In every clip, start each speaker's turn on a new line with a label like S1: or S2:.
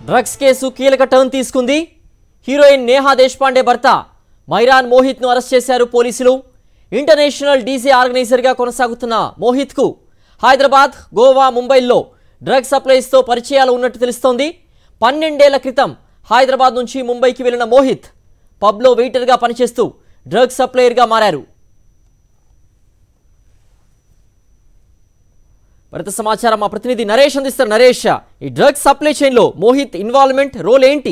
S1: drugs case కీలక turn తీసుకుంది heroine Neha Deshpande భర్త మైరాన్ మోహిత్ను అరెస్ట్ చేశారు పోలీసులు ఇంటర్నేషనల్ డీజే ఆర్గనైజర్గా కొనసాగుతున్న మోహిత్కు హైదరాబాద్ గోవా ముంబైల్లో డ్రగ్ సప్లైస్తో పరిచయాలు ఉన్నట్టు తెలుస్తోంది పన్నెండేళ్ల క్రితం హైదరాబాద్ నుంచి ముంబైకి వెళ్లిన మోహిత్ పబ్లో వెయిటర్గా పనిచేస్తూ డ్రగ్ సప్లయర్గా మారారు మరింత సమాచారం మా ప్రతినిధి నరేష్ అందిస్తారు నరేష్ ఈ డ్రగ్స్ సప్లై చైన్లో మోహిత్ ఇన్వాల్వ్మెంట్ రోల్ ఏంటి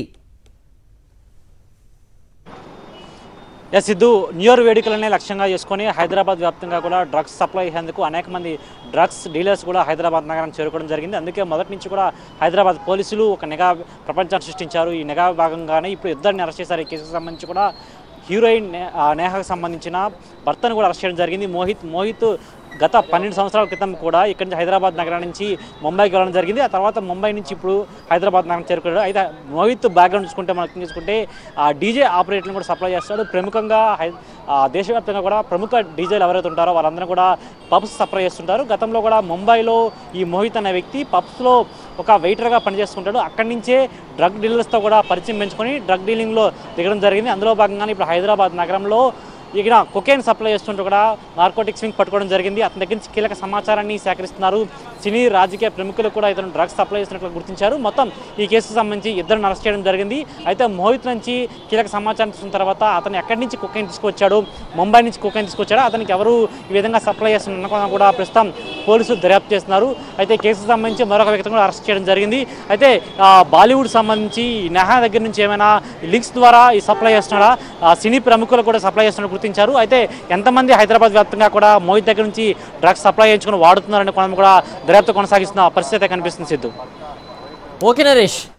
S2: ఎస్ సిద్ధు న్యూ ఇయర్ వేడుకలనే లక్ష్యంగా చేసుకొని హైదరాబాద్ వ్యాప్తంగా కూడా డ్రగ్స్ సప్లై అయ్యేందుకు అనేక మంది డ్రగ్స్ డీలర్స్ కూడా హైదరాబాద్ నగరం చేరుకోవడం జరిగింది అందుకే మొదటి నుంచి కూడా హైదరాబాద్ పోలీసులు ఒక నిఘా ప్రపంచాన్ని సృష్టించారు ఈ నిఘా భాగంగానే ఇప్పుడు ఇద్దరిని అరెస్ట్ చేశారు ఈ కేసుకు సంబంధించి కూడా హీరోయిన్ నే- ఆ నేహాకు సంబంధించిన భర్తను కూడా అరెస్ట్ చేయడం జరిగింది మోహిత్ మోహిత్ గత పన్నెండు సంవత్సరాల క్రితం కూడా ఇక్కడి నుంచి హైదరాబాద్ నగరం నుంచి ముంబైకి వెళ్ళడం జరిగింది ఆ తర్వాత ముంబై నుంచి ఇప్పుడు హైదరాబాద్ నగరం చేరుకున్నాడు అయితే మోహిత్ బ్యాక్గ్రౌండ్ చూసుకుంటే మనకి చూసుకుంటే ఆ డీజే ఆపరేటర్లు కూడా సప్లై చేస్తాడు ప్రముఖంగా హై ఆ దేశవ్యాప్తంగా కూడా ప్రముఖ డీజేలు ఎవరైతే ఉంటారో వాళ్ళందరూ కూడా పబ్స్ సప్లై చేస్తుంటారు గతంలో కూడా ముంబైలో ఈ మోహిత్ అనే వ్యక్తి పబ్స్లో ఒక వెయిటర్గా పనిచేస్తుంటాడు అక్కడి నుంచే డ్రగ్ డీలర్స్తో కూడా పరిచయం పెంచుకొని డ్రగ్ డీలింగ్లో దిగడం జరిగింది అందులో భాగంగానే ఇప్పుడు హైదరాబాద్ నగరంలో ఇక్కడ కొకేన్ సప్లై చేస్తుంటూ కూడా నార్కోటిక్స్ వింగ్ పట్టుకోవడం జరిగింది అతని దగ్గర నుంచి కీలక సమాచారాన్ని సేకరిస్తున్నారు సినీ రాజకీయ ప్రముఖులు కూడా ఇతను డ్రగ్స్ సప్లై చేసినట్లు గుర్తించారు మొత్తం ఈ కేసుకు సంబంధించి ఇద్దరు అరెస్ట్ చేయడం జరిగింది అయితే మోహిత్ నుంచి కీలక సమాచారం తీసుకున్న తర్వాత అతను ఎక్కడి నుంచి కుక్కైన్ తీసుకొచ్చాడు ముంబై నుంచి కుక్కైన్ తీసుకొచ్చాడు అతనికి ఎవరు ఈ విధంగా సప్లై చేస్తున్న కూడా ప్రస్తుతం పోలీసులు దర్యాప్తు చేస్తున్నారు అయితే ఈ కేసుకు సంబంధించి మరొక వ్యక్తిని కూడా అరెస్ట్ చేయడం జరిగింది అయితే ఆ, బాలీవుడ్ సంబంధించి ఈ నెహా దగ్గర నుంచి ఏమైనా లింక్స్ ద్వారా ఈ సప్లై చేస్తున్నాడా ఆ, సినీ ప్రముఖులు కూడా సప్లై చేస్తున్నట్టు గుర్తించారు అయితే ఎంతమంది హైదరాబాద్ వ్యాప్తంగా కూడా మోహిత్ దగ్గర నుంచి డ్రగ్స్ సప్లై చేయించుకుని వాడుతున్నారనే కోణం కూడా దర్యాప్తు కొనసాగిస్తున్న పరిస్థితి అయితే కనిపిస్తుంది సిద్ధు
S1: ఓకే నరేష్